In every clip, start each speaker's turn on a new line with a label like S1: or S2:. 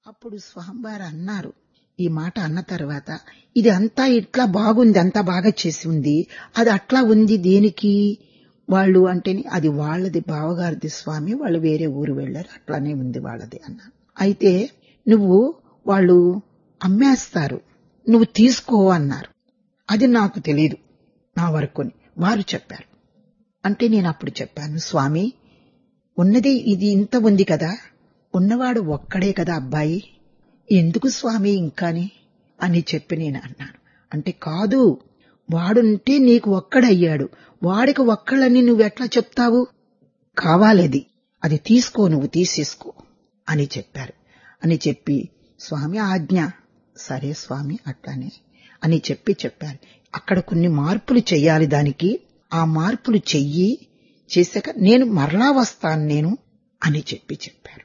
S1: అప్పుడు స్వామివారు అన్నారు ఈ మాట అన్న తర్వాత ఇది అంతా ఇట్లా బాగుంది అంతా బాగా చేసి ఉంది అది అట్లా ఉంది దేనికి వాళ్ళు అంటే అది వాళ్ళది బావగారిది స్వామి వాళ్ళు వేరే ఊరు వెళ్ళారు అట్లానే ఉంది వాళ్ళది అన్నారు అయితే నువ్వు వాళ్ళు అమ్మేస్తారు నువ్వు తీసుకో అన్నారు అది నాకు తెలియదు నా వరకుని వారు చెప్పారు అంటే నేను అప్పుడు చెప్పాను స్వామి ఉన్నది ఇది ఇంత ఉంది కదా ఉన్నవాడు ఒక్కడే కదా అబ్బాయి ఎందుకు స్వామి ఇంకాని అని చెప్పి నేను అన్నాను అంటే కాదు వాడుంటే నీకు ఒక్కడయ్యాడు వాడికి ఒక్కళ్ళని నువ్వెట్లా చెప్తావు కావాలది అది తీసుకో నువ్వు తీసేసుకో అని చెప్పారు అని చెప్పి స్వామి ఆజ్ఞ సరే స్వామి అట్లానే అని చెప్పి చెప్పారు అక్కడ కొన్ని మార్పులు చెయ్యాలి దానికి ఆ మార్పులు చెయ్యి చేశాక నేను మరలా వస్తాను నేను అని చెప్పి చెప్పారు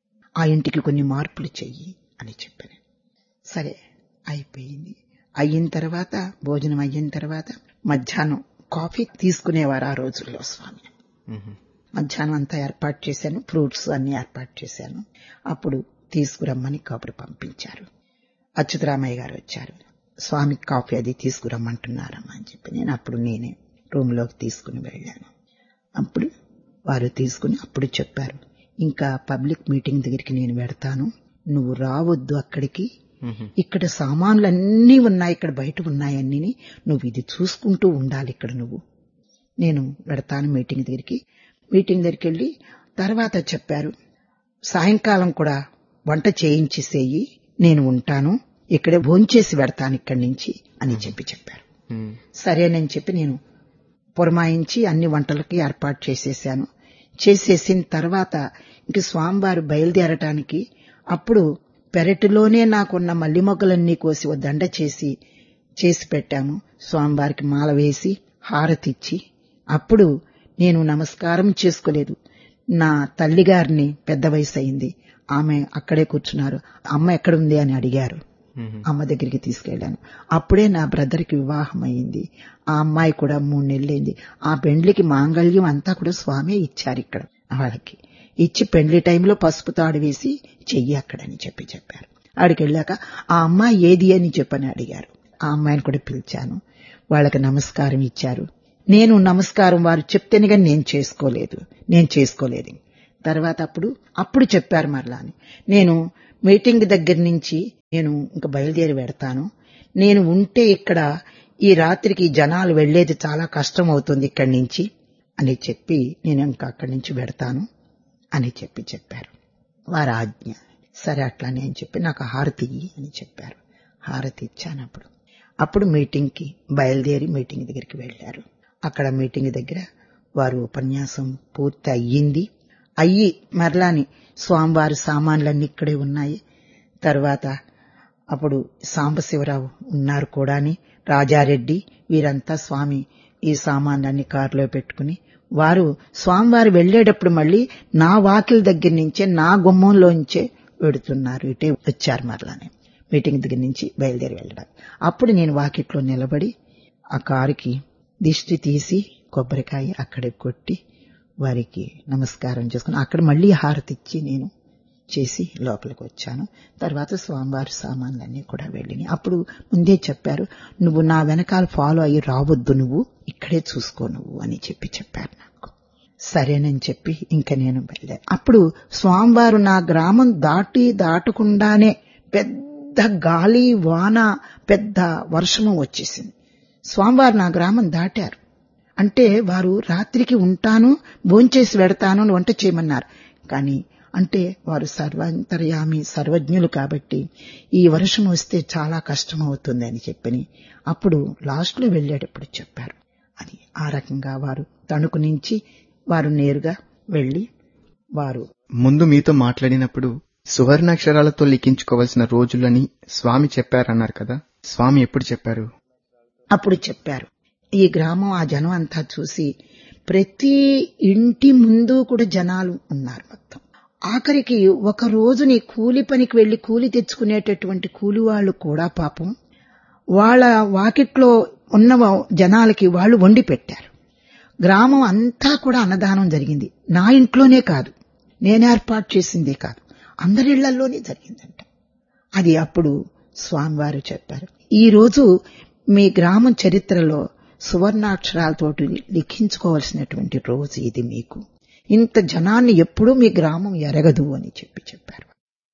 S1: ఆ ఇంటికి కొన్ని మార్పులు చెయ్యి అని చెప్పాను సరే అయిపోయింది అయిన తర్వాత భోజనం అయిన తర్వాత మధ్యాహ్నం కాఫీ తీసుకునేవారు ఆ రోజుల్లో స్వామి మధ్యాహ్నం అంతా ఏర్పాటు చేశాను ఫ్రూట్స్ అన్ని ఏర్పాటు చేశాను అప్పుడు తీసుకురమ్మని కబురు పంపించారు అచ్యుతరామయ్య గారు వచ్చారు స్వామి కాఫీ అది తీసుకురమ్మంటున్నారమ్మా అని చెప్పి నేను అప్పుడు నేనే రూమ్లోకి తీసుకుని వెళ్ళాను అప్పుడు వారు తీసుకుని అప్పుడు చెప్పారు ఇంకా పబ్లిక్ మీటింగ్ దగ్గరికి నేను పెడతాను నువ్వు రావద్దు అక్కడికి ఇక్కడ సామాన్లన్నీ ఉన్నాయి ఇక్కడ బయట ఉన్నాయన్నీ నువ్వు ఇది చూసుకుంటూ ఉండాలి ఇక్కడ నువ్వు నేను పెడతాను మీటింగ్ దగ్గరికి మీటింగ్ దగ్గరికి వెళ్ళి తర్వాత చెప్పారు సాయంకాలం కూడా వంట చేయించేసేయి నేను ఉంటాను ఇక్కడే భోంచేసి పెడతాను ఇక్కడి నుంచి అని చెప్పి చెప్పారు సరేనని చెప్పి నేను పురమాయించి అన్ని వంటలకి ఏర్పాటు చేసేసాను చేసేసిన తర్వాత ఇంక స్వామివారు బయలుదేరటానికి అప్పుడు పెరటిలోనే నాకున్న మల్లి మొగ్గలన్నీ కోసి ఓ దండ చేసి చేసి పెట్టాము స్వామివారికి మాల వేసి హారతిచ్చి అప్పుడు నేను నమస్కారం చేసుకోలేదు నా తల్లిగారిని పెద్ద వయసు అయింది ఆమె అక్కడే కూర్చున్నారు అమ్మ ఎక్కడుంది అని అడిగారు అమ్మ దగ్గరికి తీసుకెళ్లాను అప్పుడే నా బ్రదర్కి వివాహం అయింది ఆ అమ్మాయి కూడా మూడు నెలలైంది ఆ పెండ్లికి మాంగళ్యం అంతా కూడా స్వామి ఇచ్చారు ఇక్కడ వాళ్ళకి ఇచ్చి పెండ్లి టైంలో పసుపు తాడు వేసి చెయ్యి అక్కడని చెప్పి చెప్పారు ఆడికి వెళ్ళాక ఆ అమ్మాయి ఏది అని చెప్పని అడిగారు ఆ అమ్మాయిని కూడా పిలిచాను వాళ్ళకి నమస్కారం ఇచ్చారు నేను నమస్కారం వారు చెప్తేనే కానీ నేను చేసుకోలేదు నేను చేసుకోలేదు తర్వాత అప్పుడు అప్పుడు చెప్పారు మరలా అని నేను మీటింగ్ దగ్గర నుంచి నేను ఇంకా బయలుదేరి పెడతాను నేను ఉంటే ఇక్కడ ఈ రాత్రికి జనాలు వెళ్లేది చాలా కష్టం అవుతుంది ఇక్కడి నుంచి అని చెప్పి నేను ఇంకా అక్కడి నుంచి పెడతాను అని చెప్పి చెప్పారు వారి ఆజ్ఞ సరే అట్లానే అని చెప్పి నాకు హారతి ఇయ్యి అని చెప్పారు హారతి ఇచ్చాను అప్పుడు అప్పుడు మీటింగ్కి బయలుదేరి మీటింగ్ దగ్గరికి వెళ్లారు అక్కడ మీటింగ్ దగ్గర వారు ఉపన్యాసం పూర్తి అయ్యింది అయ్యి మరలాని స్వామివారి సామాన్లన్నీ ఇక్కడే ఉన్నాయి తర్వాత అప్పుడు సాంబశివరావు ఉన్నారు కూడాని రాజారెడ్డి వీరంతా స్వామి ఈ సామాన్లన్నీ కారులో పెట్టుకుని వారు స్వామివారు వెళ్లేటప్పుడు మళ్ళీ నా వాకిల దగ్గర నుంచే నా గుమ్మంలోంచే వెడుతున్నారు ఇటే వచ్చారు మరలానే మీటింగ్ దగ్గర నుంచి బయలుదేరి వెళ్ళడం అప్పుడు నేను వాకిట్లో నిలబడి ఆ కారుకి దిష్టి తీసి కొబ్బరికాయ అక్కడే కొట్టి వారికి నమస్కారం చేసుకుని అక్కడ మళ్ళీ హారతి ఇచ్చి నేను చేసి లోపలికి వచ్చాను తర్వాత స్వామివారి సామాన్లన్నీ కూడా వెళ్ళినాయి అప్పుడు ముందే చెప్పారు నువ్వు నా వెనకాల ఫాలో అయ్యి రావద్దు నువ్వు ఇక్కడే చూసుకో నువ్వు అని చెప్పి చెప్పారు నాకు సరేనని చెప్పి ఇంకా నేను వెళ్ళాను అప్పుడు స్వామివారు నా గ్రామం దాటి దాటకుండానే పెద్ద గాలి వాన పెద్ద వర్షము వచ్చేసింది స్వామివారు నా గ్రామం దాటారు అంటే వారు రాత్రికి ఉంటాను భోంచేసి వెడతాను అని వంట చేయమన్నారు కానీ అంటే వారు సర్వాంతర్యామి సర్వజ్ఞులు కాబట్టి ఈ వర్షం వస్తే చాలా కష్టం అవుతుంది అని చెప్పని అప్పుడు లాస్ట్లో వెళ్ళేటప్పుడు చెప్పారు అది ఆ రకంగా వారు తణుకు నుంచి వారు నేరుగా వెళ్లి వారు
S2: ముందు మీతో మాట్లాడినప్పుడు సువర్ణాక్షరాలతో లిఖించుకోవలసిన రోజులని స్వామి చెప్పారన్నారు కదా స్వామి ఎప్పుడు చెప్పారు
S1: అప్పుడు చెప్పారు ఈ గ్రామం ఆ జనం అంతా చూసి ప్రతి ఇంటి ముందు కూడా జనాలు ఉన్నారు మొత్తం ఆఖరికి ఒక రోజుని కూలి పనికి వెళ్లి కూలి తెచ్చుకునేటటువంటి కూలి వాళ్ళు కూడా పాపం వాళ్ళ వాకిట్లో ఉన్న జనాలకి వాళ్ళు వండి పెట్టారు గ్రామం అంతా కూడా అన్నదానం జరిగింది నా ఇంట్లోనే కాదు నేను ఏర్పాటు చేసిందే కాదు అందరి ఇళ్లలోనే జరిగిందంట అది అప్పుడు స్వామివారు చెప్పారు ఈ రోజు మీ గ్రామం చరిత్రలో సువర్ణాక్షరాలతోటి లిఖించుకోవలసినటువంటి రోజు ఇది మీకు ఇంత జనాన్ని ఎప్పుడూ మీ గ్రామం ఎరగదు అని చెప్పి చెప్పారు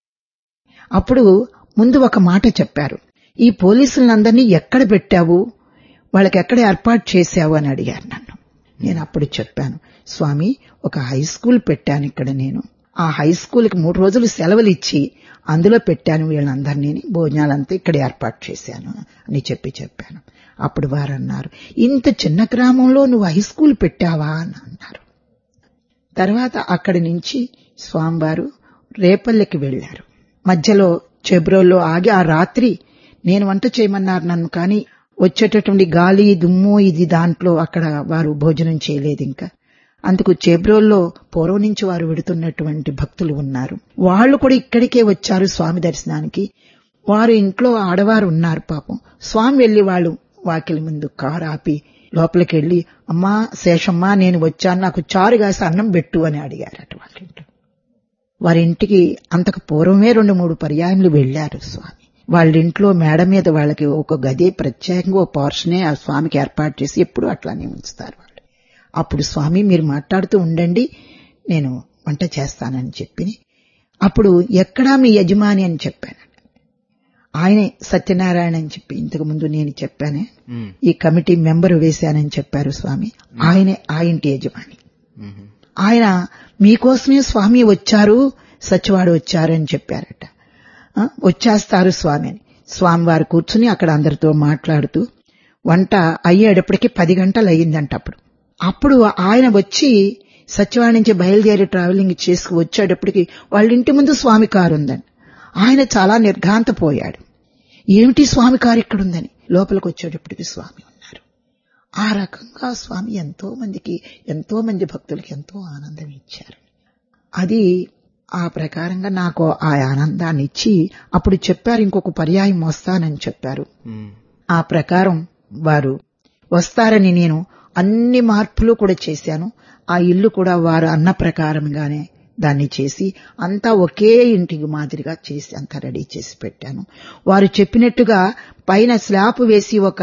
S1: అప్పుడు ముందు ఒక మాట చెప్పారు ఈ పోలీసులందరినీ ఎక్కడ పెట్టావు వాళ్ళకి ఎక్కడ ఏర్పాటు చేశావు అని అడిగారు నన్ను నేను అప్పుడు చెప్పాను స్వామి ఒక హై స్కూల్ పెట్టాను ఇక్కడ నేను ఆ హై స్కూల్కి మూడు రోజులు సెలవులు ఇచ్చి అందులో పెట్టాను వీళ్ళందరినీ భోజనాలంతా ఇక్కడ ఏర్పాటు చేశాను అని చెప్పి చెప్పాను అప్పుడు వారు అన్నారు ఇంత చిన్న గ్రామంలో నువ్వు హై స్కూల్ పెట్టావా అని అన్నారు తర్వాత అక్కడి నుంచి స్వామివారు రేపల్లెకి వెళ్లారు మధ్యలో చెబ్రోల్లో ఆగి ఆ రాత్రి నేను వంట చేయమన్నారు నన్ను కానీ వచ్చేటటువంటి గాలి దుమ్ము ఇది దాంట్లో అక్కడ వారు భోజనం చేయలేదు ఇంకా అందుకు చేబ్రోల్లో పూర్వం నుంచి వారు వెడుతున్నటువంటి భక్తులు ఉన్నారు వాళ్ళు కూడా ఇక్కడికే వచ్చారు స్వామి దర్శనానికి వారు ఇంట్లో ఆడవారు ఉన్నారు పాపం స్వామి వెళ్లి వాళ్ళు వాకిలి ముందు కారు ఆపి లోపలికి వెళ్లి అమ్మా శేషమ్మా నేను వచ్చాను నాకు చారు కాసి అన్నం పెట్టు అని అడిగారట వాళ్ళ ఇంట్లో వారి ఇంటికి అంతకు పూర్వమే రెండు మూడు పర్యాయములు వెళ్లారు స్వామి వాళ్ళ ఇంట్లో మేడ మీద వాళ్ళకి ఒక గదే ప్రత్యేకంగా ఒక పోర్షనే ఆ స్వామికి ఏర్పాటు చేసి ఎప్పుడు అట్లానే ఉంచుతారు వాళ్ళు అప్పుడు స్వామి మీరు మాట్లాడుతూ ఉండండి నేను వంట చేస్తానని చెప్పి అప్పుడు ఎక్కడా మీ యజమాని అని చెప్పాను ఆయనే సత్యనారాయణ అని చెప్పి ఇంతకు ముందు నేను చెప్పానే ఈ కమిటీ మెంబర్ వేశానని చెప్పారు స్వామి ఆయనే ఆ ఇంటి యజమాని ఆయన మీకోసమే స్వామి వచ్చారు సచివాడు వచ్చారని చెప్పారట ఆ, వచ్చేస్తారు స్వామి అని స్వామివారు కూర్చుని అక్కడ అందరితో మాట్లాడుతూ వంట అయ్యేటప్పటికి పది గంటలు అయ్యిందంట అప్పుడు అప్పుడు ఆయన వచ్చి సచివాడి నుంచి బయలుదేరి ట్రావెలింగ్ చేసుకు వచ్చేటప్పటికి వాళ్ళ ఇంటి ముందు స్వామి కారు ఉందండి ఆయన చాలా నిర్ఘాంతపోయాడు ఏమిటి స్వామి కారు ఇక్కడ ఉందని లోపలికి వచ్చేటప్పటికి స్వామి ఉన్నారు ఆ రకంగా స్వామి ఎంతో మందికి ఎంతో మంది భక్తులకి ఎంతో ఆనందం ఇచ్చారు అది ఆ ప్రకారంగా నాకు ఆ ఆనందాన్ని ఇచ్చి అప్పుడు చెప్పారు ఇంకొక పర్యాయం వస్తానని చెప్పారు ఆ ప్రకారం వారు వస్తారని నేను అన్ని మార్పులు కూడా చేశాను ఆ ఇల్లు కూడా వారు అన్న ప్రకారంగానే దాన్ని చేసి అంతా ఒకే ఇంటికి మాదిరిగా చేసి అంతా రెడీ చేసి పెట్టాను వారు చెప్పినట్టుగా పైన స్లాబ్ వేసి ఒక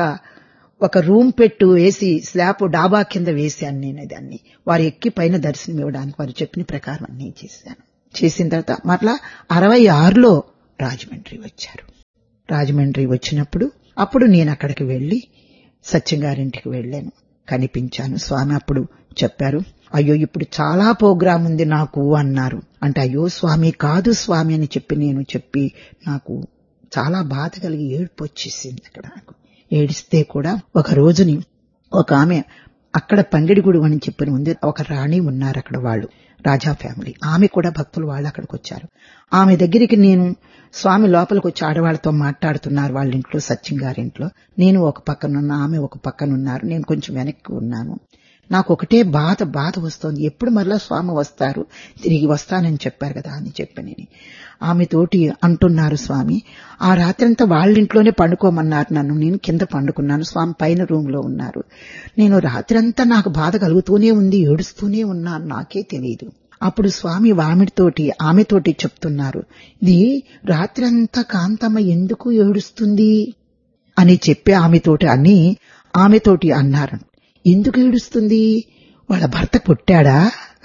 S1: ఒక రూమ్ పెట్టు వేసి స్లాబ్ డాబా కింద వేశాను నేను దాన్ని వారు ఎక్కి పైన దర్శనం ఇవ్వడానికి వారు చెప్పిన ప్రకారం అన్నీ చేశాను చేసిన తర్వాత మరలా అరవై ఆరులో రాజమండ్రి వచ్చారు రాజమండ్రి వచ్చినప్పుడు అప్పుడు నేను అక్కడికి వెళ్లి సత్యం గారింటికి వెళ్ళాను కనిపించాను స్వామి అప్పుడు చెప్పారు అయ్యో ఇప్పుడు చాలా ప్రోగ్రాం ఉంది నాకు అన్నారు అంటే అయ్యో స్వామి కాదు స్వామి అని చెప్పి నేను చెప్పి నాకు చాలా బాధ కలిగి ఏడుపు వచ్చేసింది అక్కడ నాకు ఏడిస్తే కూడా ఒక రోజుని ఒక ఆమె అక్కడ పంగిడిగుడు అని చెప్పిన ఉంది ఒక రాణి ఉన్నారు అక్కడ వాళ్ళు రాజా ఫ్యామిలీ ఆమె కూడా భక్తులు వాళ్ళు అక్కడికి వచ్చారు ఆమె దగ్గరికి నేను స్వామి లోపలికి వచ్చి ఆడవాళ్ళతో మాట్లాడుతున్నారు వాళ్ళ ఇంట్లో సత్యం గారింట్లో నేను ఒక పక్కనున్న ఆమె ఒక పక్కనున్నారు నేను కొంచెం వెనక్కి ఉన్నాను నాకు ఒకటే బాధ బాధ వస్తోంది ఎప్పుడు మరలా స్వామి వస్తారు తిరిగి వస్తానని చెప్పారు కదా అని చెప్పి నేను ఆమె తోటి అంటున్నారు స్వామి ఆ రాత్రంతా వాళ్ళ ఇంట్లోనే పండుకోమన్నారు నన్ను నేను కింద పండుకున్నాను స్వామి పైన రూమ్ లో ఉన్నారు నేను రాత్రంతా నాకు బాధ కలుగుతూనే ఉంది ఏడుస్తూనే ఉన్నాను నాకే తెలియదు అప్పుడు స్వామి వామిడితోటి ఆమెతోటి చెప్తున్నారు ఇది రాత్రంతా కాంతమ్మ ఎందుకు ఏడుస్తుంది అని చెప్పి ఆమెతోటి అని ఆమెతోటి అన్నారు ఎందుకు ఏడుస్తుంది వాళ్ళ భర్త పుట్టాడా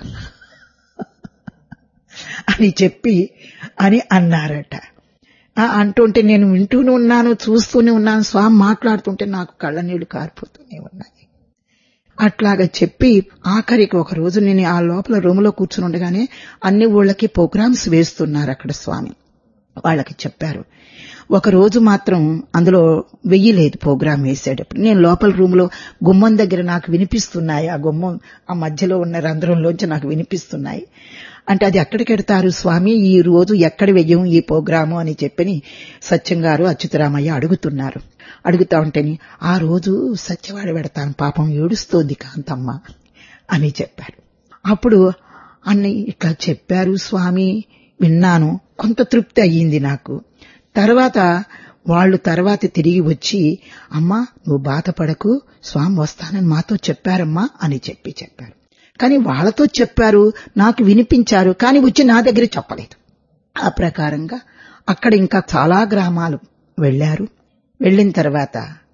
S1: అని చెప్పి అని అన్నారట ఆ, అంటుంటే నేను వింటూనే ఉన్నాను చూస్తూనే ఉన్నాను స్వామి మాట్లాడుతుంటే నాకు కళ్ళ నీళ్లు కారిపోతూనే ఉన్నాయి అట్లాగా చెప్పి ఆఖరికి ఒక రోజు నేను ఆ లోపల రూములో కూర్చుని ఉండగానే అన్ని ఊళ్ళకి ప్రోగ్రామ్స్ వేస్తున్నారు అక్కడ స్వామి వాళ్ళకి చెప్పారు ఒక రోజు మాత్రం అందులో వెయ్యలేదు ప్రోగ్రామ్ వేసేటప్పుడు నేను లోపల రూమ్ లో గుమ్మం దగ్గర నాకు వినిపిస్తున్నాయి ఆ గుమ్మం ఆ మధ్యలో ఉన్న రంధ్రంలోంచి నాకు వినిపిస్తున్నాయి అంటే అది ఎక్కడికి ఎడతారు స్వామి ఈ రోజు ఎక్కడ వెయ్యం ఈ ప్రోగ్రాము అని చెప్పని సత్యం గారు అచ్యుతరామయ్య అడుగుతున్నారు అడుగుతా ఉంటేని ఆ రోజు సత్యవాడ పెడతాను పాపం ఏడుస్తోంది కాంతమ్మ అని చెప్పారు అప్పుడు అన్ని ఇట్లా చెప్పారు స్వామి విన్నాను కొంత తృప్తి అయ్యింది నాకు తర్వాత వాళ్ళు తర్వాత తిరిగి వచ్చి అమ్మా నువ్వు బాధపడకు స్వామి వస్తానని మాతో చెప్పారమ్మా అని చెప్పి చెప్పారు కానీ వాళ్ళతో చెప్పారు నాకు వినిపించారు కానీ వచ్చి నా దగ్గర చెప్పలేదు ఆ ప్రకారంగా అక్కడ ఇంకా చాలా గ్రామాలు వెళ్లారు వెళ్ళిన తర్వాత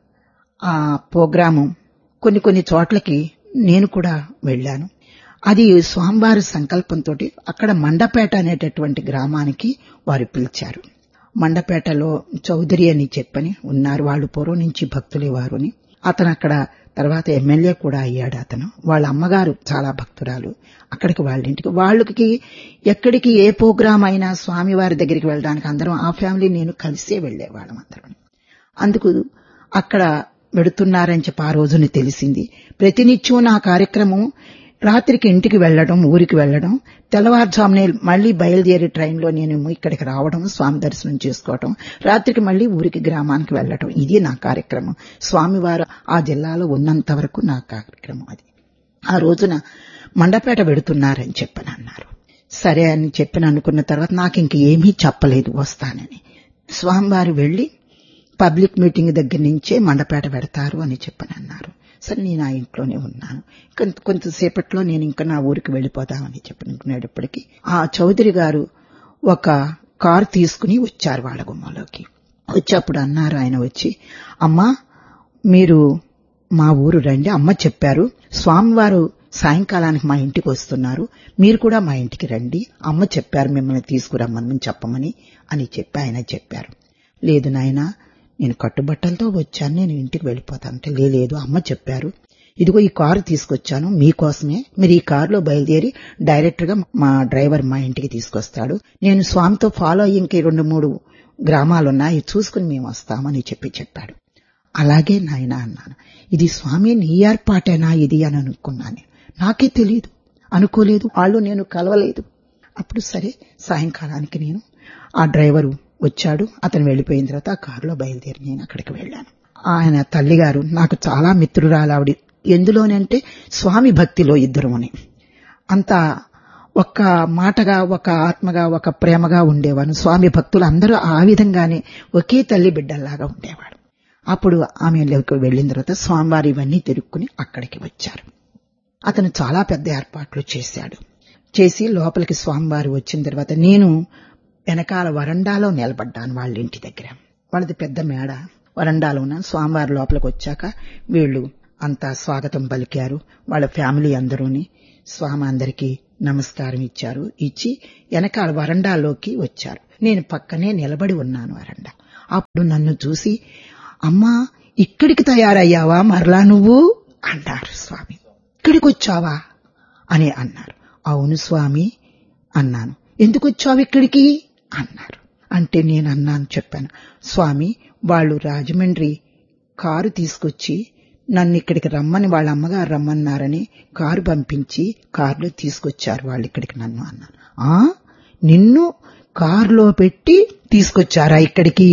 S1: ఆ ప్రోగ్రాము కొన్ని కొన్ని చోట్లకి నేను కూడా వెళ్ళాను అది స్వామివారి సంకల్పంతో అక్కడ మండపేట అనేటటువంటి గ్రామానికి వారు పిలిచారు మండపేటలో చౌదరి అని చెప్పని ఉన్నారు వాళ్ళు పూర్వం నుంచి భక్తులే వారుని అతను అక్కడ తర్వాత ఎమ్మెల్యే కూడా అయ్యాడు అతను వాళ్ళ అమ్మగారు చాలా భక్తురాలు అక్కడికి వాళ్ళ ఇంటికి వాళ్ళకి ఎక్కడికి ఏ ప్రోగ్రాం అయినా స్వామివారి దగ్గరికి వెళ్ళడానికి అందరం ఆ ఫ్యామిలీ నేను కలిసే వెళ్లేవాళ్ళం అందరం అందుకు అక్కడ వెడుతున్నారని చెప్పి ఆ రోజుని తెలిసింది ప్రతినిత్యం నా కార్యక్రమం రాత్రికి ఇంటికి వెళ్లడం ఊరికి వెళ్లడం తెల్లవారుజామునే మళ్లీ బయలుదేరి ట్రైన్లో నేను ఇక్కడికి రావడం స్వామి దర్శనం చేసుకోవడం రాత్రికి మళ్లీ ఊరికి గ్రామానికి వెళ్లడం ఇది నా కార్యక్రమం స్వామివారు ఆ జిల్లాలో ఉన్నంత వరకు నా కార్యక్రమం అది ఆ రోజున మండపేట వెడుతున్నారని చెప్పని అన్నారు సరే అని చెప్పని అనుకున్న తర్వాత నాకు ఇంక ఏమీ చెప్పలేదు వస్తానని స్వామివారు వెళ్లి పబ్లిక్ మీటింగ్ దగ్గర నుంచే మండపేట పెడతారు అని చెప్పని అన్నారు సరే నేను ఆ ఇంట్లోనే ఉన్నాను కొంత కొంతసేపట్లో నేను ఇంకా నా ఊరికి వెళ్ళిపోదామని చెప్పనుకునేటప్పటికీ ఆ చౌదరి గారు ఒక కారు తీసుకుని వచ్చారు వాళ్ళ గుమ్మలోకి వచ్చేప్పుడు అన్నారు ఆయన వచ్చి అమ్మా మీరు మా ఊరు రండి అమ్మ చెప్పారు స్వామివారు సాయంకాలానికి మా ఇంటికి వస్తున్నారు మీరు కూడా మా ఇంటికి రండి అమ్మ చెప్పారు మిమ్మల్ని తీసుకురమ్మని చెప్పమని అని చెప్పి ఆయన చెప్పారు లేదు నాయనా నేను కట్టుబట్టలతో వచ్చాను నేను ఇంటికి వెళ్ళిపోతానంటే లేదు అమ్మ చెప్పారు ఇదిగో ఈ కారు తీసుకొచ్చాను మీకోసమే మీరు ఈ కారులో బయలుదేరి డైరెక్ట్ గా మా డ్రైవర్ మా ఇంటికి తీసుకొస్తాడు నేను స్వామితో ఫాలో అయ్యి ఇంక రెండు మూడు గ్రామాలున్నాయి చూసుకుని మేము వస్తామని చెప్పి చెప్పాడు అలాగే నాయన అన్నాను ఇది స్వామి నీ ఏర్పాటేనా ఇది అని అనుకున్నాను నాకే తెలియదు అనుకోలేదు వాళ్ళు నేను కలవలేదు అప్పుడు సరే సాయంకాలానికి నేను ఆ డ్రైవరు వచ్చాడు అతను వెళ్లిపోయిన తర్వాత ఆ కారులో బయలుదేరి నేను అక్కడికి వెళ్ళాను ఆయన తల్లిగారు నాకు చాలా మిత్రురాలు ఆవిడ ఎందులోనంటే స్వామి భక్తిలో ఇద్దరుమని అంత ఒక్క మాటగా ఒక ఆత్మగా ఒక ప్రేమగా ఉండేవాడు స్వామి భక్తులు అందరూ ఆ విధంగానే ఒకే తల్లి బిడ్డల్లాగా ఉండేవాడు అప్పుడు ఆమెలోకి వెళ్లిన తర్వాత స్వామివారి ఇవన్నీ తిరుక్కుని అక్కడికి వచ్చారు అతను చాలా పెద్ద ఏర్పాట్లు చేశాడు చేసి లోపలికి స్వామివారు వచ్చిన తర్వాత నేను వెనకాల వరండాలో నిలబడ్డాను వాళ్ళ ఇంటి దగ్గర వాళ్ళది పెద్ద మేడ వరండాలో ఉన్నాను స్వామివారి లోపలికి వచ్చాక వీళ్ళు అంతా స్వాగతం పలికారు వాళ్ళ ఫ్యామిలీ అందరూని స్వామి అందరికీ నమస్కారం ఇచ్చారు ఇచ్చి వెనకాల వరండాలోకి వచ్చారు నేను పక్కనే నిలబడి ఉన్నాను వరండా అప్పుడు నన్ను చూసి అమ్మా ఇక్కడికి తయారయ్యావా మరలా నువ్వు అన్నారు స్వామి ఇక్కడికి వచ్చావా అని అన్నారు అవును స్వామి అన్నాను ఎందుకు వచ్చావు ఇక్కడికి అన్నారు అంటే నేను అన్నాను చెప్పాను స్వామి వాళ్ళు రాజమండ్రి కారు తీసుకొచ్చి నన్ను ఇక్కడికి రమ్మని వాళ్ళ అమ్మగారు రమ్మన్నారని కారు పంపించి కారులో తీసుకొచ్చారు వాళ్ళు ఇక్కడికి నన్ను అన్నాను ఆ నిన్ను కారులో పెట్టి తీసుకొచ్చారా ఇక్కడికి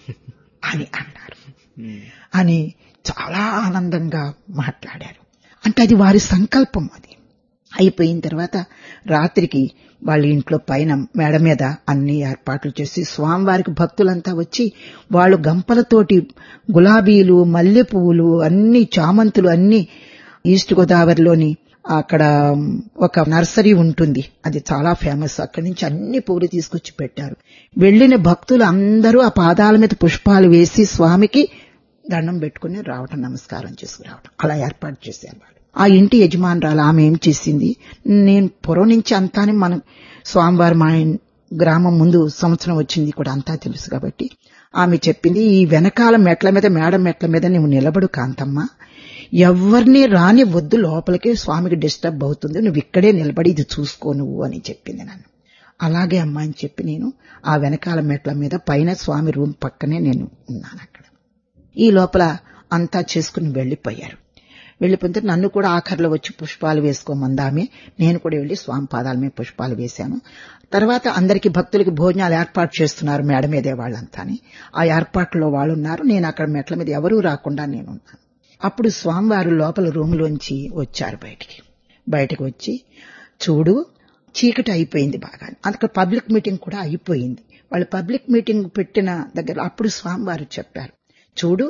S1: అని అన్నారు అని చాలా ఆనందంగా మాట్లాడారు అంటే అది వారి సంకల్పం అది అయిపోయిన తర్వాత రాత్రికి వాళ్ళ ఇంట్లో పైన మేడ మీద అన్ని ఏర్పాట్లు చేసి స్వామివారికి భక్తులంతా వచ్చి వాళ్ళు గంపలతోటి గులాబీలు మల్లె పువ్వులు అన్ని చామంతులు అన్ని ఈస్ట్ గోదావరిలోని అక్కడ ఒక నర్సరీ ఉంటుంది అది చాలా ఫేమస్ అక్కడి నుంచి అన్ని పువ్వులు తీసుకొచ్చి పెట్టారు వెళ్లిన భక్తులు అందరూ ఆ పాదాల మీద పుష్పాలు వేసి స్వామికి దండం పెట్టుకుని రావటం నమస్కారం చేసుకురావటం అలా ఏర్పాటు చేశారు వాళ్ళు ఆ ఇంటి యజమానురాలు ఆమె ఏం చేసింది నేను పొరం నుంచి అంతానే మన స్వామివారి మా గ్రామం ముందు సంవత్సరం వచ్చింది కూడా అంతా తెలుసు కాబట్టి ఆమె చెప్పింది ఈ వెనకాల మెట్ల మీద మేడ మెట్ల మీద నువ్వు నిలబడు కాంతమ్మ ఎవరిని రాని వద్దు లోపలికి స్వామికి డిస్టర్బ్ అవుతుంది నువ్వు ఇక్కడే నిలబడి ఇది చూసుకో నువ్వు అని చెప్పింది నన్ను అలాగే అమ్మా అని చెప్పి నేను ఆ వెనకాల మెట్ల మీద పైన స్వామి రూమ్ పక్కనే నేను ఉన్నాను అక్కడ ఈ లోపల అంతా చేసుకుని వెళ్లిపోయారు వెళ్లిపోతే నన్ను కూడా ఆఖరిలో వచ్చి పుష్పాలు వేసుకోమందామే నేను కూడా వెళ్లి స్వామి పాదాల మీద పుష్పాలు వేశాను తర్వాత అందరికి భక్తులకి భోజనాలు ఏర్పాటు చేస్తున్నారు మేడ మీదే వాళ్ళంతాని ఆ ఏర్పాట్లో వాళ్ళు ఉన్నారు నేను అక్కడ మెట్ల మీద ఎవరూ రాకుండా నేనున్నాను అప్పుడు స్వామివారు లోపల రూమ్లోంచి వచ్చారు బయటికి బయటకు వచ్చి చూడు చీకటి అయిపోయింది బాగా అక్కడ పబ్లిక్ మీటింగ్ కూడా అయిపోయింది వాళ్ళు పబ్లిక్ మీటింగ్ పెట్టిన దగ్గర అప్పుడు స్వామివారు చెప్పారు చూడు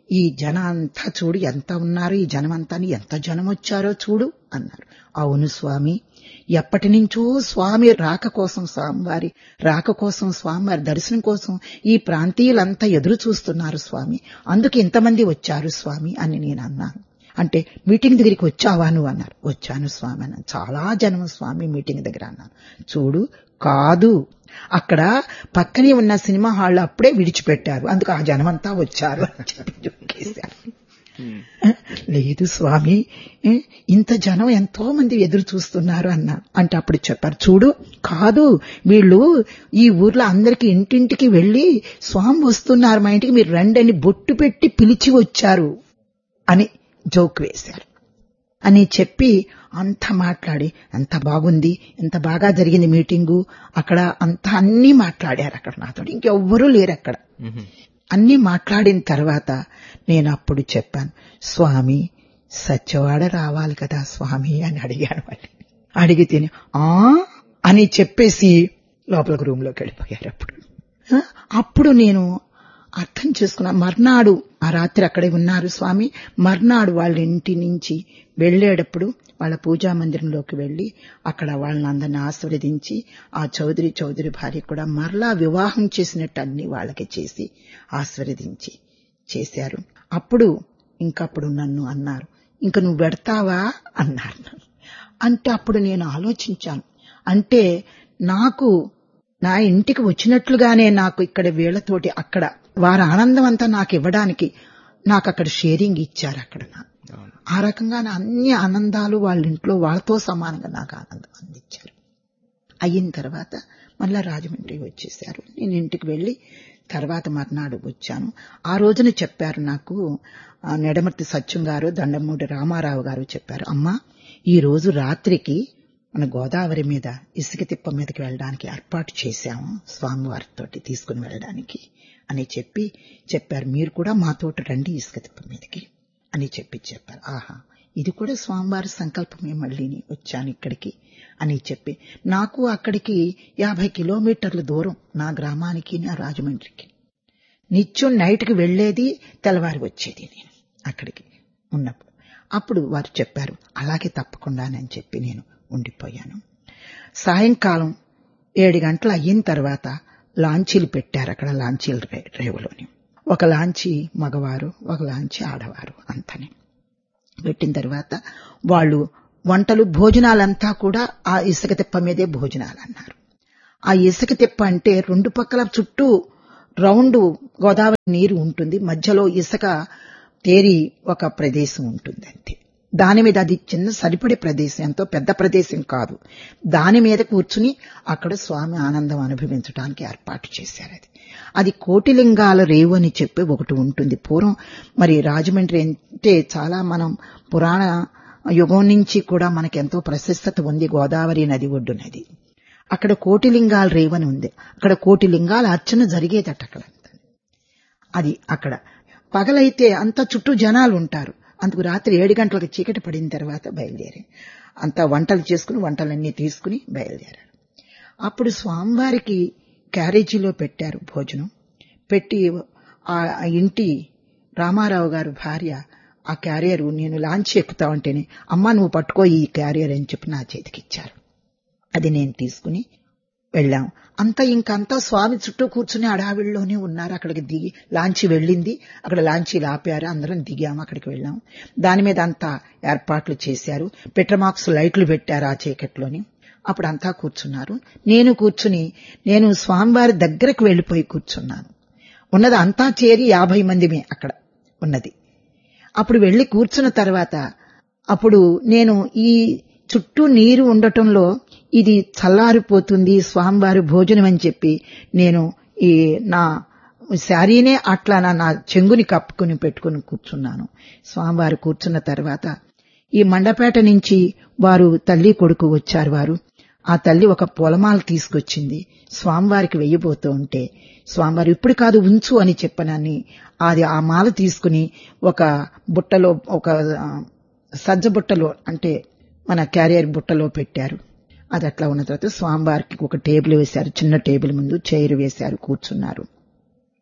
S1: ఈ జనం అంతా చూడు ఎంత ఉన్నారు ఈ జనం అంతా ఎంత జనం వచ్చారో చూడు అన్నారు అవును స్వామి ఎప్పటి నుంచో స్వామి రాక కోసం స్వామివారి రాక కోసం స్వామివారి దర్శనం కోసం ఈ ప్రాంతీయులంతా ఎదురు చూస్తున్నారు స్వామి అందుకు ఇంతమంది వచ్చారు స్వామి అని నేను అన్నాను అంటే మీటింగ్ దగ్గరికి వచ్చావా నువ్వు అన్నారు వచ్చాను స్వామి అన్నాను చాలా జనం స్వామి మీటింగ్ దగ్గర అన్నాను చూడు కాదు అక్కడ పక్కనే ఉన్న సినిమా హాల్ అప్పుడే విడిచిపెట్టారు అందుకు ఆ జనమంతా వచ్చారు అని చెప్పి జోకేశారు లేదు స్వామి ఏ, ఇంత జనం ఎంతో మంది ఎదురు చూస్తున్నారు అన్నా అంటే అప్పుడు చెప్పారు చూడు కాదు వీళ్ళు ఈ ఊర్లో అందరికి ఇంటింటికి వెళ్లి స్వామి వస్తున్నారు మా ఇంటికి మీరు రండి అని బొట్టు పెట్టి పిలిచి వచ్చారు అని జోక్ వేశారు అని చెప్పి అంత మాట్లాడి ఎంత బాగుంది ఎంత బాగా జరిగింది మీటింగు అక్కడ అంత అన్ని మాట్లాడారు అక్కడ నాతో ఇంకెవ్వరూ లేరు అక్కడ అన్ని మాట్లాడిన తర్వాత నేను అప్పుడు చెప్పాను స్వామి సత్యవాడ రావాలి కదా స్వామి అని అడిగాను మళ్ళీ అడిగితే ఆ అని చెప్పేసి లోపలికి రూమ్ లోకి వెళ్ళిపోయారు అప్పుడు ఆ, అప్పుడు నేను అర్థం చేసుకున్నా మర్నాడు ఆ రాత్రి అక్కడే ఉన్నారు స్వామి మర్నాడు వాళ్ళ ఇంటి నుంచి వెళ్ళేటప్పుడు వాళ్ళ పూజా మందిరంలోకి వెళ్లి అక్కడ వాళ్ళని అందరిని ఆశీర్వదించి ఆ చౌదరి చౌదరి భార్య కూడా మరలా వివాహం చేసినట్టు అన్ని వాళ్ళకి చేసి ఆశీర్వదించి చేశారు అప్పుడు ఇంకప్పుడు నన్ను అన్నారు ఇంక నువ్వు పెడతావా అన్నారు నన్ను. అంటే అప్పుడు నేను ఆలోచించాను అంటే నాకు నా ఇంటికి వచ్చినట్లుగానే నాకు ఇక్కడ వీళ్ళతోటి అక్కడ వారి ఆనందం అంతా నాకు ఇవ్వడానికి నాకు అక్కడ షేరింగ్ ఇచ్చారు అక్కడ నాకు ఆ రకంగా నా అన్ని ఆనందాలు వాళ్ళ ఇంట్లో వాళ్ళతో సమానంగా నాకు ఆనందం అందించారు అయిన తర్వాత మళ్ళా రాజమండ్రి వచ్చేసారు నేను ఇంటికి వెళ్లి తర్వాత మర్నాడు వచ్చాను ఆ రోజున చెప్పారు నాకు ఆ, నెడమర్తి సత్యం గారు దండమూడి రామారావు గారు చెప్పారు అమ్మా ఈ రోజు రాత్రికి మన గోదావరి మీద ఇసుక తిప్ప మీదకి వెళ్ళడానికి ఏర్పాటు చేశాము స్వామివారితోటి తీసుకుని వెళ్ళడానికి అని చెప్పి చెప్పారు మీరు కూడా మాతోటి రండి ఇసుక తిప్ప మీదకి అని చెప్పి చెప్పారు ఆహా ఇది కూడా స్వామివారి సంకల్పమే మళ్ళీని వచ్చాను ఇక్కడికి అని చెప్పి నాకు అక్కడికి యాభై కిలోమీటర్ల దూరం నా గ్రామానికి నా రాజమండ్రికి నిత్యం నైట్కి వెళ్లేది తెల్లవారి వచ్చేది నేను అక్కడికి ఉన్నప్పుడు అప్పుడు వారు చెప్పారు అలాగే తప్పకుండానని చెప్పి నేను ఉండిపోయాను సాయంకాలం ఏడు గంటలు అయిన తర్వాత లాంచీలు పెట్టారు అక్కడ లాంచీలు రే- రేవులోని ఒక లాంచీ మగవారు ఒక లాంచీ ఆడవారు అంతని పెట్టిన తర్వాత వాళ్ళు వంటలు భోజనాలంతా కూడా ఆ ఇసుక తిప్ప మీదే భోజనాలు అన్నారు ఆ ఇసుక తిప్ప అంటే రెండు పక్కల చుట్టూ రౌండ్ గోదావరి నీరు ఉంటుంది మధ్యలో ఇసుక తేరి ఒక ప్రదేశం ఉంటుంది అంతే దాని మీద అది చిన్న సరిపడే ప్రదేశం ఎంతో పెద్ద ప్రదేశం కాదు దాని మీద కూర్చుని అక్కడ స్వామి ఆనందం అనుభవించడానికి ఏర్పాటు చేశారు అది అది కోటిలింగాల రేవు అని చెప్పి ఒకటి ఉంటుంది పూర్వం మరి రాజమండ్రి అంటే చాలా మనం పురాణ యుగం నుంచి కూడా మనకి ఎంతో ప్రశస్తత ఉంది గోదావరి నది ఒడ్డునది అక్కడ కోటిలింగాల రేవు అని ఉంది అక్కడ కోటిలింగాల అర్చన జరిగేదట అక్కడ అది అక్కడ పగలైతే అంత చుట్టూ జనాలు ఉంటారు అందుకు రాత్రి ఏడు గంటలకు చీకటి పడిన తర్వాత బయలుదేరి అంతా వంటలు చేసుకుని వంటలన్నీ తీసుకుని బయలుదేరారు అప్పుడు స్వామివారికి క్యారేజీలో పెట్టారు భోజనం పెట్టి ఆ ఆ ఇంటి రామారావు గారు భార్య ఆ క్యారియర్ నేను లాంచ్ ఎక్కుతా ఉంటేనే అమ్మా నువ్వు పట్టుకో ఈ క్యారియర్ అని చెప్పి నా చేతికి ఇచ్చారు అది నేను తీసుకుని వెళ్ళాం అంతా ఇంకంతా స్వామి చుట్టూ కూర్చుని అడావిడిలోనే ఉన్నారు అక్కడికి దిగి లాంచి వెళ్ళింది అక్కడ లాంచీలు ఆపారు అందరం దిగాము అక్కడికి వెళ్ళాం దాని మీద అంతా ఏర్పాట్లు చేశారు పెట్రమాక్స్ లైట్లు పెట్టారు ఆ చీకట్లోని అప్పుడు అంతా కూర్చున్నారు నేను కూర్చుని నేను స్వామివారి దగ్గరకు వెళ్లిపోయి కూర్చున్నాను ఉన్నది అంతా చేరి యాభై మందిమే అక్కడ ఉన్నది అప్పుడు వెళ్లి కూర్చున్న తర్వాత అప్పుడు నేను ఈ చుట్టూ నీరు ఉండటంలో ఇది చల్లారిపోతుంది స్వామివారి భోజనం అని చెప్పి నేను ఈ నా శారీనే అట్లా నా నా చెంగుని కప్పుకుని పెట్టుకుని కూర్చున్నాను స్వామివారు కూర్చున్న తర్వాత ఈ మండపేట నుంచి వారు తల్లి కొడుకు వచ్చారు వారు ఆ తల్లి ఒక పొలమాల తీసుకొచ్చింది స్వామివారికి వెయ్యబోతూ ఉంటే స్వామివారు ఇప్పుడు కాదు ఉంచు అని చెప్పనని అది ఆ మాల తీసుకుని ఒక బుట్టలో ఒక ఆ, సజ్జ బుట్టలో అంటే మన క్యారియర్ బుట్టలో పెట్టారు అది అట్లా ఉన్న తర్వాత స్వామివారికి ఒక టేబుల్ వేశారు చిన్న టేబుల్ ముందు చైర్ వేశారు కూర్చున్నారు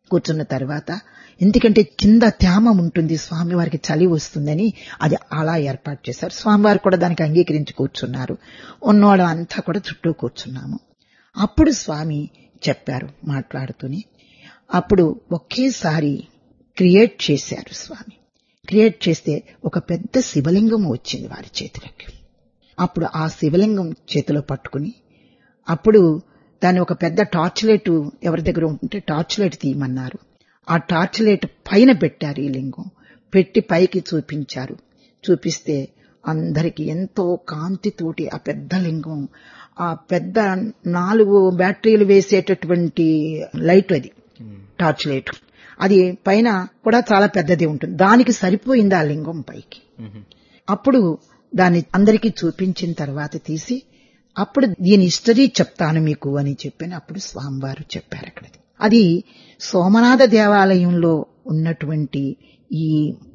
S1: కూర్చున్న తర్వాత ఎందుకంటే కింద తేమ ఉంటుంది స్వామివారికి చలి వస్తుందని అది అలా ఏర్పాటు చేశారు స్వామివారు కూడా దానికి అంగీకరించి కూర్చున్నారు ఉన్నవాడు అంతా కూడా చుట్టూ కూర్చున్నాము అప్పుడు స్వామి చెప్పారు మాట్లాడుతూనే అప్పుడు ఒకేసారి క్రియేట్ చేశారు స్వామి క్రియేట్ చేస్తే ఒక పెద్ద శివలింగం వచ్చింది వారి చేతిలోకి అప్పుడు ఆ శివలింగం చేతిలో పట్టుకుని అప్పుడు దాన్ని ఒక పెద్ద టార్చ్ లైట్ ఎవరి దగ్గర ఉంటే టార్చ్ లైట్ తీయమన్నారు ఆ టార్చ్ లైట్ పైన పెట్టారు ఈ లింగం పెట్టి పైకి చూపించారు చూపిస్తే అందరికి ఎంతో కాంతితోటి ఆ పెద్ద లింగం ఆ పెద్ద నాలుగు బ్యాటరీలు వేసేటటువంటి లైట్ అది టార్చ్ లైట్ అది పైన కూడా చాలా పెద్దది ఉంటుంది దానికి సరిపోయింది ఆ లింగం పైకి అప్పుడు దాన్ని అందరికీ చూపించిన తర్వాత తీసి అప్పుడు దీని హిస్టరీ చెప్తాను మీకు అని చెప్పని అప్పుడు స్వామివారు చెప్పారు అక్కడ అది సోమనాథ దేవాలయంలో ఉన్నటువంటి ఈ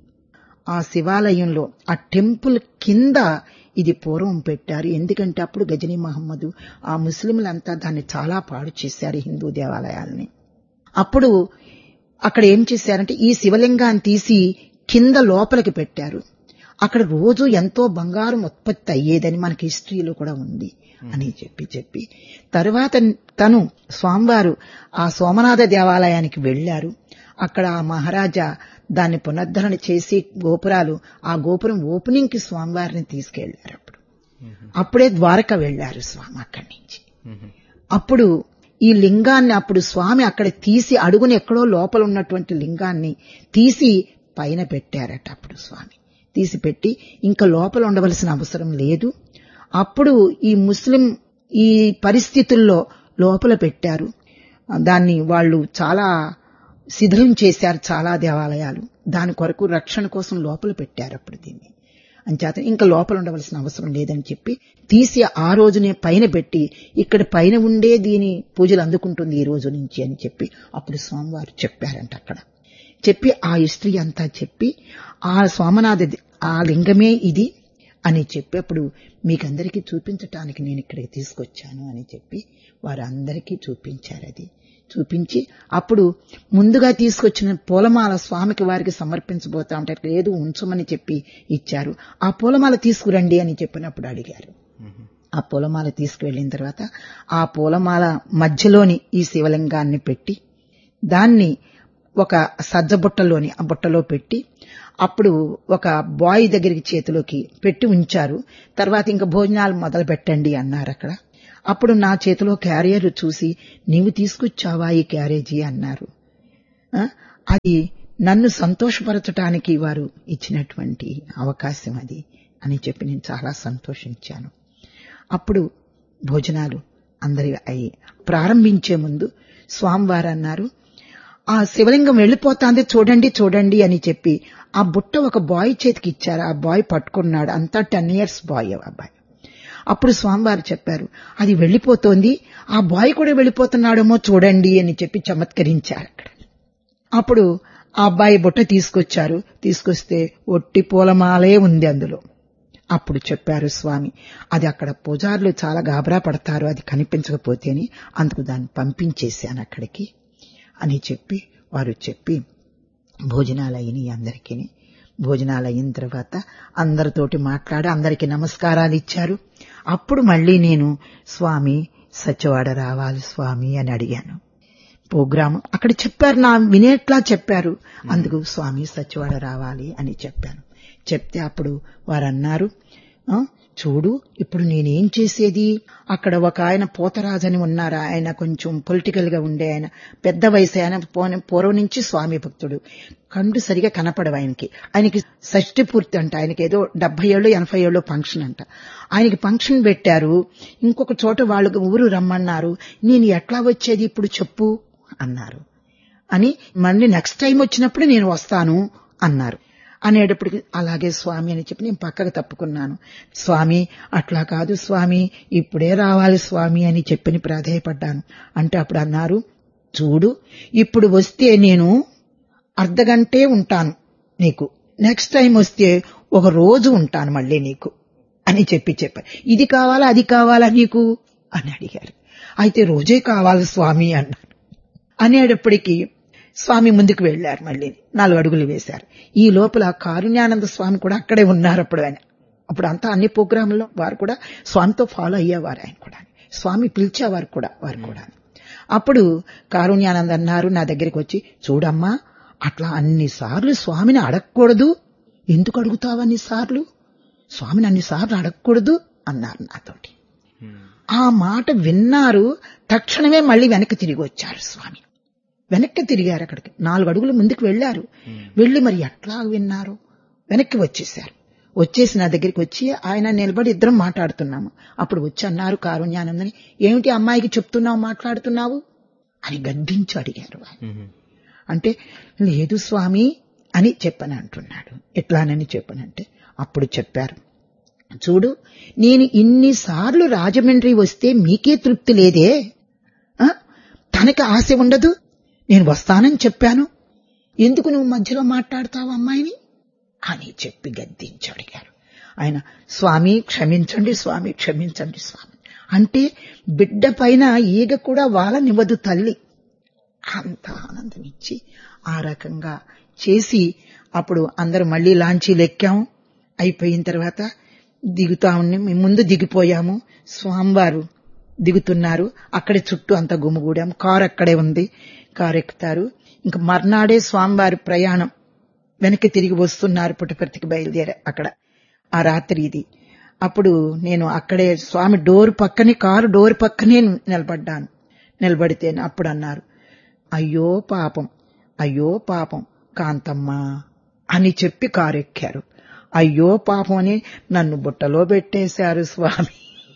S1: ఆ శివాలయంలో ఆ టెంపుల్ కింద ఇది పూర్వం పెట్టారు ఎందుకంటే అప్పుడు గజనీ మహమ్మద్ ఆ ముస్లింలంతా దాన్ని చాలా పాడు చేశారు హిందూ దేవాలయాల్ని అప్పుడు అక్కడ ఏం చేశారంటే ఈ శివలింగాన్ని తీసి కింద లోపలికి పెట్టారు అక్కడ రోజు ఎంతో బంగారం ఉత్పత్తి అయ్యేదని మనకి హిస్టరీలో కూడా ఉంది అని చెప్పి చెప్పి తరువాత తను స్వామివారు ఆ సోమనాథ దేవాలయానికి వెళ్లారు అక్కడ ఆ మహారాజా దాన్ని పునరుద్ధరణ చేసి గోపురాలు ఆ గోపురం ఓపెనింగ్ కి స్వామివారిని తీసుకెళ్లారు అప్పుడు అప్పుడే ద్వారక వెళ్లారు స్వామి అక్కడి నుంచి అప్పుడు ఈ లింగాన్ని అప్పుడు స్వామి అక్కడ తీసి అడుగుని ఎక్కడో లోపల ఉన్నటువంటి లింగాన్ని తీసి పైన పెట్టారట అప్పుడు స్వామి తీసి పెట్టి ఇంకా లోపల ఉండవలసిన అవసరం లేదు అప్పుడు ఈ ముస్లిం ఈ పరిస్థితుల్లో లోపల పెట్టారు దాన్ని వాళ్ళు చాలా శిథిలం చేశారు చాలా దేవాలయాలు దాని కొరకు రక్షణ కోసం లోపల పెట్టారు అప్పుడు దీన్ని అంచేత ఇంకా లోపల ఉండవలసిన అవసరం లేదని చెప్పి తీసి ఆ రోజునే పైన పెట్టి ఇక్కడ పైన ఉండే దీని పూజలు అందుకుంటుంది ఈ రోజు నుంచి అని చెప్పి అప్పుడు స్వామివారు చెప్పారంట అక్కడ చెప్పి ఆ హిస్టరీ అంతా చెప్పి ఆ సోమనాథ ఆ లింగమే ఇది అని చెప్పి అప్పుడు మీకందరికీ చూపించటానికి నేను ఇక్కడికి తీసుకొచ్చాను అని చెప్పి వారందరికీ చూపించారు అది చూపించి అప్పుడు ముందుగా తీసుకొచ్చిన పూలమాల స్వామికి వారికి సమర్పించబోతా ఉంటే లేదు ఉంచమని చెప్పి ఇచ్చారు ఆ పూలమాల తీసుకురండి అని చెప్పినప్పుడు అడిగారు ఆ పూలమాల తీసుకువెళ్ళిన తర్వాత ఆ పూలమాల మధ్యలోని ఈ శివలింగాన్ని పెట్టి దాన్ని ఒక సజ్జ బుట్టలోని ఆ బుట్టలో పెట్టి అప్పుడు ఒక బాయ్ దగ్గరికి చేతిలోకి పెట్టి ఉంచారు తర్వాత ఇంకా భోజనాలు మొదలు పెట్టండి అన్నారు అక్కడ అప్పుడు నా చేతిలో క్యారియర్ చూసి నీవు తీసుకొచ్చావా ఈ క్యారేజీ అన్నారు అది నన్ను సంతోషపరచటానికి వారు ఇచ్చినటువంటి అవకాశం అది అని చెప్పి నేను చాలా సంతోషించాను అప్పుడు భోజనాలు అందరి అయి ప్రారంభించే ముందు స్వామివారు అన్నారు ఆ శివలింగం వెళ్ళిపోతాంది చూడండి చూడండి అని చెప్పి ఆ బుట్ట ఒక బాయ్ చేతికి ఇచ్చారు ఆ బాయ్ పట్టుకున్నాడు అంతా టెన్ ఇయర్స్ బాయ్ అబ్బాయి అప్పుడు స్వామివారు చెప్పారు అది వెళ్ళిపోతోంది ఆ బాయ్ కూడా వెళ్ళిపోతున్నాడేమో చూడండి అని చెప్పి చమత్కరించారు అక్కడ అప్పుడు ఆ అబ్బాయి బుట్ట తీసుకొచ్చారు తీసుకొస్తే ఒట్టి పూలమాలే ఉంది అందులో అప్పుడు చెప్పారు స్వామి అది అక్కడ పూజారులు చాలా గాబరా పడతారు అది కనిపించకపోతే అని అందుకు దాన్ని పంపించేశాను అక్కడికి అని చెప్పి వారు చెప్పి భోజనాలు అయినాయి అందరికీ భోజనాలు అయిన తర్వాత అందరితోటి మాట్లాడి అందరికి నమస్కారాలు ఇచ్చారు అప్పుడు మళ్ళీ నేను స్వామి సత్యవాడ రావాలి స్వామి అని అడిగాను ప్రోగ్రాం అక్కడ చెప్పారు నా వినేట్లా చెప్పారు అందుకు స్వామి సత్యవాడ రావాలి అని చెప్పాను చెప్తే అప్పుడు వారు అన్నారు చూడు ఇప్పుడు నేనేం చేసేది అక్కడ ఒక ఆయన పోతరాజని ఉన్నారు ఆయన కొంచెం పొలిటికల్ గా ఉండే ఆయన పెద్ద వయసు ఆయన పూర్వం నుంచి స్వామి భక్తుడు కండు సరిగా కనపడవు ఆయనకి ఆయనకి షష్టి పూర్తి అంట ఆయనకి ఏదో డెబ్బై ఏళ్ళు ఎనభై ఏళ్ళు ఫంక్షన్ అంట ఆయనకి ఫంక్షన్ పెట్టారు ఇంకొక చోట వాళ్ళు ఊరు రమ్మన్నారు నేను ఎట్లా వచ్చేది ఇప్పుడు చెప్పు అన్నారు అని మళ్ళీ నెక్స్ట్ టైం వచ్చినప్పుడు నేను వస్తాను అన్నారు అనేటప్పటికి అలాగే స్వామి అని చెప్పి నేను పక్కకు తప్పుకున్నాను స్వామి అట్లా కాదు స్వామి ఇప్పుడే రావాలి స్వామి అని చెప్పని ప్రాధేయపడ్డాను అంటే అప్పుడు అన్నారు చూడు ఇప్పుడు వస్తే నేను అర్ధగంటే ఉంటాను నీకు నెక్స్ట్ టైం వస్తే ఒక రోజు ఉంటాను మళ్ళీ నీకు అని చెప్పి చెప్పారు ఇది కావాలా అది కావాలా నీకు అని అడిగారు అయితే రోజే కావాలి స్వామి అన్నాను అనేటప్పటికీ స్వామి ముందుకు వెళ్లారు మళ్ళీ నాలుగు అడుగులు వేశారు ఈ లోపల కారుణ్యానంద స్వామి కూడా అక్కడే ఉన్నారు అప్పుడు ఆయన అప్పుడు అంతా అన్ని ప్రోగ్రాంలో వారు కూడా స్వామితో ఫాలో అయ్యేవారు ఆయన కూడా స్వామి పిలిచేవారు కూడా వారు కూడా అప్పుడు కారుణ్యానంద్ అన్నారు నా దగ్గరికి వచ్చి చూడమ్మా అట్లా అన్నిసార్లు స్వామిని అడగకూడదు ఎందుకు అడుగుతావు అన్నిసార్లు స్వామిని అన్నిసార్లు అడగకూడదు అన్నారు నాతోటి ఆ మాట విన్నారు తక్షణమే మళ్ళీ వెనక్కి తిరిగి వచ్చారు స్వామి వెనక్కి తిరిగారు అక్కడికి నాలుగు అడుగులు ముందుకు వెళ్లారు వెళ్లి మరి ఎట్లా విన్నారు వెనక్కి వచ్చేశారు వచ్చేసి నా దగ్గరికి వచ్చి ఆయన నిలబడి ఇద్దరం మాట్లాడుతున్నాము అప్పుడు వచ్చి అన్నారు కారుణ్యానందని ఏమిటి అమ్మాయికి చెప్తున్నావు మాట్లాడుతున్నావు అని గద్దించి అడిగారు ఆయన అంటే లేదు స్వామి అని చెప్పని అంటున్నాడు ఎట్లానని చెప్పనంటే అప్పుడు చెప్పారు చూడు నేను ఇన్నిసార్లు రాజమండ్రి వస్తే మీకే తృప్తి లేదే ఆ? తనకి ఆశ ఉండదు నేను వస్తానని చెప్పాను ఎందుకు నువ్వు మధ్యలో మాట్లాడతావు అమ్మాయిని అని చెప్పి గద్దించి అడిగారు ఆయన స్వామి క్షమించండి స్వామి క్షమించండి స్వామి అంటే బిడ్డ పైన ఈగ కూడా వాళ్ళనివ్వదు తల్లి అంత ఆనందం ఇచ్చి ఆ రకంగా చేసి అప్పుడు అందరూ మళ్ళీ లాంచీలు ఎక్కాం అయిపోయిన తర్వాత దిగుతా ఉండి మేము ముందు దిగిపోయాము స్వామివారు దిగుతున్నారు అక్కడే చుట్టూ అంతా గుమిగూడాం కారు అక్కడే ఉంది కారు ఎక్కుతారు ఇంకా మర్నాడే స్వామివారి ప్రయాణం వెనక్కి తిరిగి వస్తున్నారు పుట్టపర్తికి బయలుదేరి అక్కడ ఆ రాత్రి ఇది అప్పుడు నేను అక్కడే స్వామి డోర్ పక్కనే కారు డోర్ పక్కనే నిలబడ్డాను నిలబడితే అప్పుడు అన్నారు అయ్యో పాపం అయ్యో పాపం కాంతమ్మ అని చెప్పి కారు ఎక్కారు అయ్యో పాపం అని నన్ను బుట్టలో పెట్టేశారు స్వామి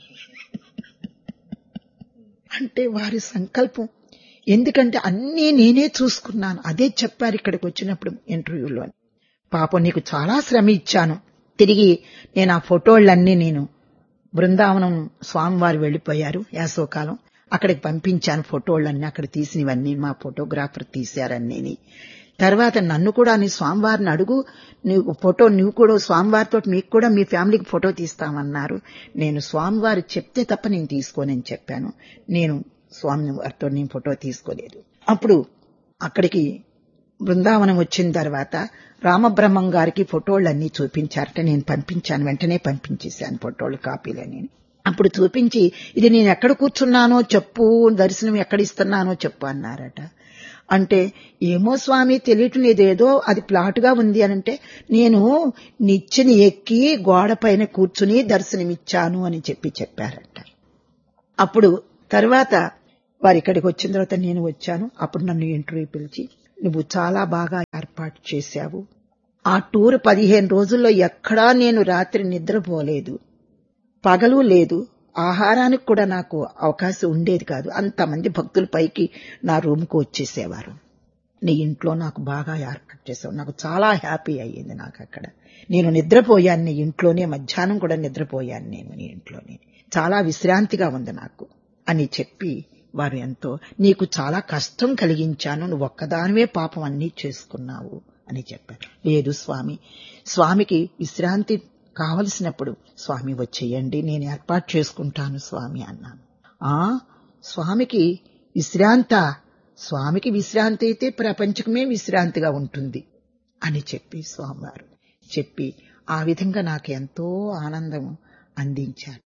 S1: అంటే వారి సంకల్పం ఎందుకంటే అన్నీ నేనే చూసుకున్నాను అదే చెప్పారు ఇక్కడికి వచ్చినప్పుడు ఇంటర్వ్యూలో పాపం నీకు చాలా శ్రమ ఇచ్చాను తిరిగి నేను ఆ ఫోటోలన్నీ నేను బృందావనం స్వామివారు వెళ్లిపోయారు యాసోకాలం అక్కడికి పంపించాను ఫోటోలన్నీ అక్కడ తీసినవన్నీ మా ఫోటోగ్రాఫర్ తీశారన్నీ తర్వాత నన్ను కూడా నీ స్వామివారిని అడుగు నువ్వు ఫోటో నువ్వు కూడా స్వామివారితో మీకు కూడా మీ ఫ్యామిలీకి ఫోటో తీస్తామన్నారు నేను స్వామివారు చెప్తే తప్ప నేను తీసుకోనని చెప్పాను నేను స్వామి వారితో నేను ఫోటో తీసుకోలేదు అప్పుడు అక్కడికి బృందావనం వచ్చిన తర్వాత రామబ్రహ్మం గారికి ఫోటోలన్నీ చూపించారట నేను పంపించాను వెంటనే పంపించేశాను ఫోటోలు కాపీలని అప్పుడు చూపించి ఇది నేను ఎక్కడ కూర్చున్నానో చెప్పు దర్శనం ఎక్కడ ఇస్తున్నానో చెప్పు అన్నారట అంటే ఏమో స్వామి తెలియటం లేదు ఏదో అది ప్లాట్గా ఉంది అని అంటే నేను నిచ్చెని ఎక్కి గోడ పైన కూర్చుని దర్శనమిచ్చాను అని చెప్పి చెప్పారట అప్పుడు తర్వాత వారి ఇక్కడికి వచ్చిన తర్వాత నేను వచ్చాను అప్పుడు నన్ను ఇంటర్వ్యూ పిలిచి నువ్వు చాలా బాగా ఏర్పాటు చేశావు ఆ టూర్ పదిహేను రోజుల్లో ఎక్కడా నేను రాత్రి నిద్రపోలేదు పగలు లేదు ఆహారానికి కూడా నాకు అవకాశం ఉండేది కాదు అంతమంది భక్తుల పైకి నా రూమ్కు వచ్చేసేవారు నీ ఇంట్లో నాకు బాగా ఏర్పాటు చేసావు నాకు చాలా హ్యాపీ అయ్యింది నాకు అక్కడ నేను నిద్రపోయాను నీ ఇంట్లోనే మధ్యాహ్నం కూడా నిద్రపోయాను నేను నీ ఇంట్లోనే చాలా విశ్రాంతిగా ఉంది నాకు అని చెప్పి వారు ఎంతో నీకు చాలా కష్టం కలిగించాను నువ్వు ఒక్కదానివే పాపం అన్నీ చేసుకున్నావు అని చెప్పారు లేదు స్వామి స్వామికి విశ్రాంతి కావలసినప్పుడు స్వామి వచ్చేయండి నేను ఏర్పాటు చేసుకుంటాను స్వామి అన్నాను ఆ స్వామికి విశ్రాంత స్వామికి విశ్రాంతి అయితే ప్రపంచకమే విశ్రాంతిగా ఉంటుంది అని చెప్పి స్వామివారు చెప్పి ఆ విధంగా నాకు ఎంతో ఆనందం అందించారు